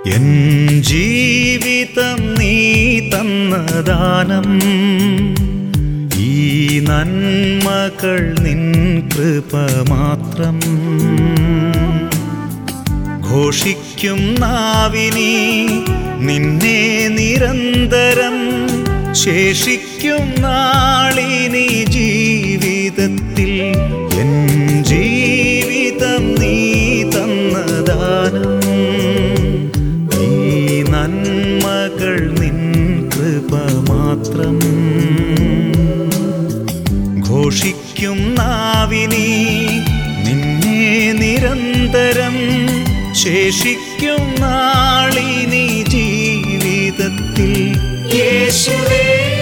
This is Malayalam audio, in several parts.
എൻ ജീവിതം നീ തന്ന ദാനം ഈ നന്മകൾ നിൻ കൃപ മാത്രം ഘോഷിക്കും നാവിനി നിന്നെ നിരന്തരം ശേഷിക്കും നാളിനി ജീവിതത്തിൽ എൻ ജീവിതം നീ തന്ന ദാനം ഈ നന്മകൾ നിൻ കൃപ മാത്രം ഘോഷിക്കും നാവിനി നിന്നെ നിരന്തരം ശേഷിക്കും നാളിനി ജീവിതത്തിൽ യേശുവേ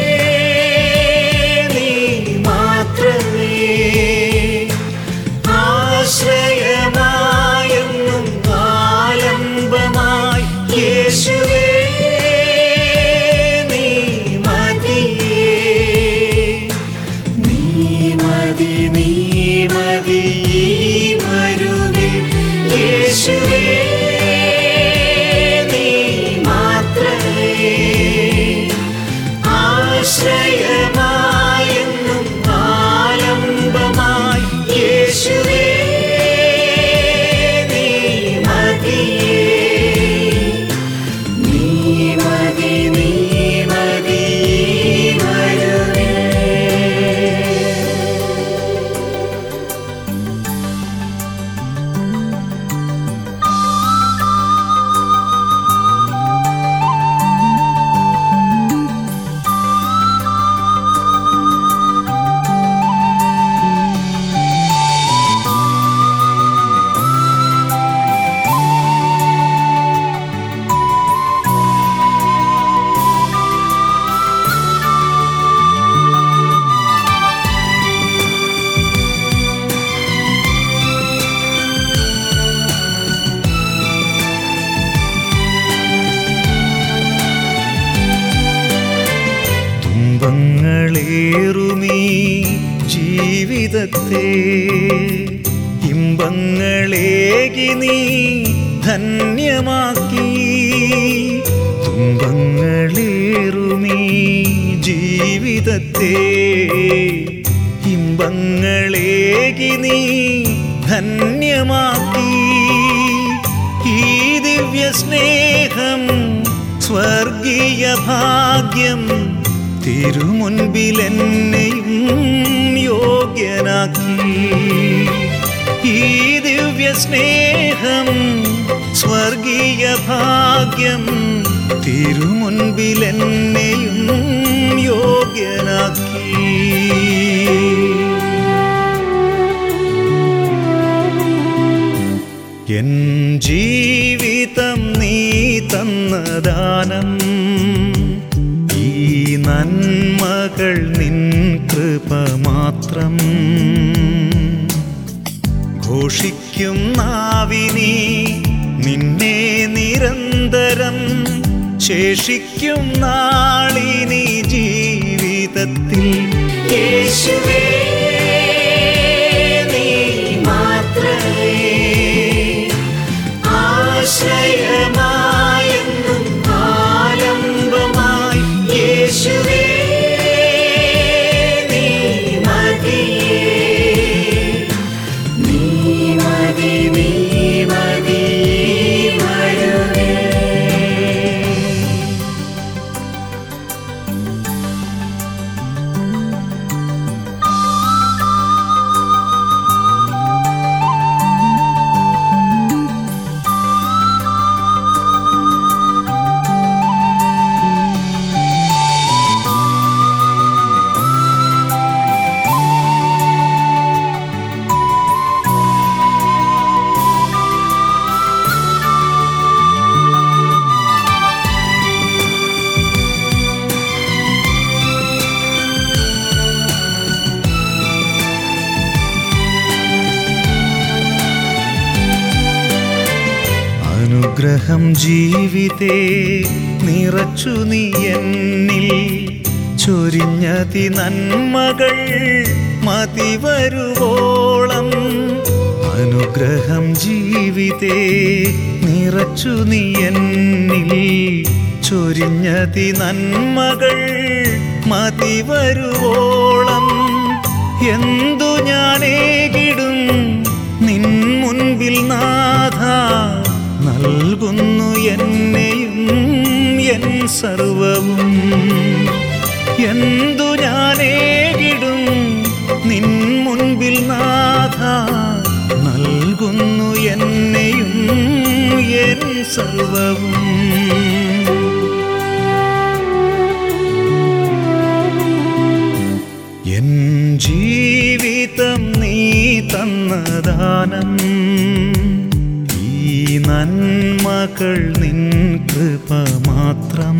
നീ മാത്രമേ ആശ്രയമായെന്നും ആലംബമായി യേശുവേ നീ മതിയേ നീ മതി നീ മതി ഈ മരുവിൽ യേശുവേ നീ മാത്രമേ ആശ്രയമായെന്നും ആലംബമായി യേശുവേ നീ മതിയേ നീ മതി നീ മതി ഈ മരുവിൽ തുമ്പങ്ങളേറുമീ ജീവിതത്തെ ഇമ്പങ്ങളേകി നീ ധന്യമാക്കി തുമ്പങ്ങളേറുമീ ജീവിതത്തെ ഇമ്പങ്ങളേകി നീ ധന്യമാക്കി ഈ ദിവ്യ സ്നേഹം സ്വർഗീയ ഭാഗ്യം തിരുമുൻപിൽ എന്നെയും യോഗ്യനാക്കി ഈ ദിവ്യ സ്നേഹം സ്വർഗീയ ഭാഗ്യം തിരുമുൻപിൽ എന്നെയും യോഗ്യനാക്കി എൻ ജീവിതം നീ തന്ന ദാനം ഈ നന്മകൾ നിൻ കൃപ മാത്രം ഘോഷിക്കും നാവിനി നിന്നെ നിരന്തരം ശേഷിക്കും നാളിനി ജീവിതത്തിൽ യേശുവേ നീ മാത്രമേ ആശ്രയമായെന്നും ആലംബമായി യേശുവേ നീ മതിയേ നീ മതി നീ മതി മരുവേ അനുഗ്രഹം ജീവിതേ നിറച്ചു നീ എന്നിൽ ചൊരിഞ്ഞതി നന്മകൾ മതി വരുവോളം അനുഗ്രഹം ജീവിതേ നിറച്ചു നീ എന്നിൽ ചൊരിഞ്ഞതി നന്മകൾ മതി വരുവോളം എന്തു ഞാനേകിടും നിൻ മുൻപിൽ നാഥ നൽകുന്നു എന്നെയും എൻ സർവവും എന്തു ഞാനേകിടും നിൻ മുൻപിൽ നാഥ നൽകുന്നു എന്നെയും എൻ സർവവും എൻ ജീവിതം നീ തന്ന ദാനം ഈ നന്മകൾ നിൻ കൃപ മാത്രം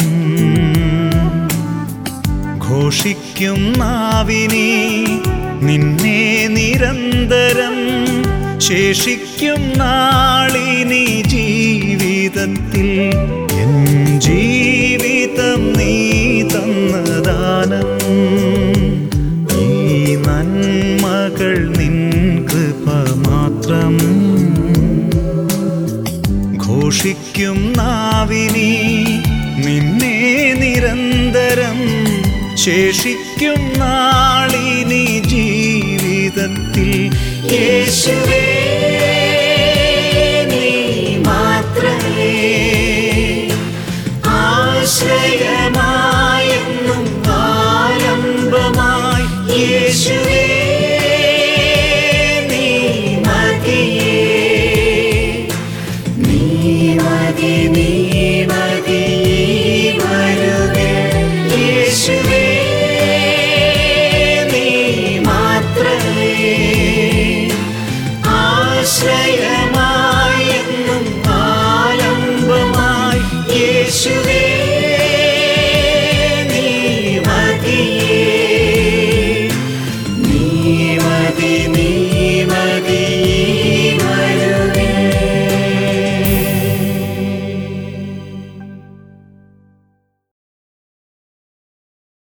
ഘോഷിക്കും നാവിനി നിന്നെ നിരന്തരം ശേഷിക്കും നാളിനി ജീവിതത്തിൽ എൻ ജീവിതം നീ തന്ന ദാനം ഈ നന്മകൾ നിൻ കൃപ മാത്രം ഘോഷിക്കും നാവിനി നിന്നെ നിരന്തരം ശേഷിക്കും നാളിനി ജീവിതത്തിൽ യേശുവേ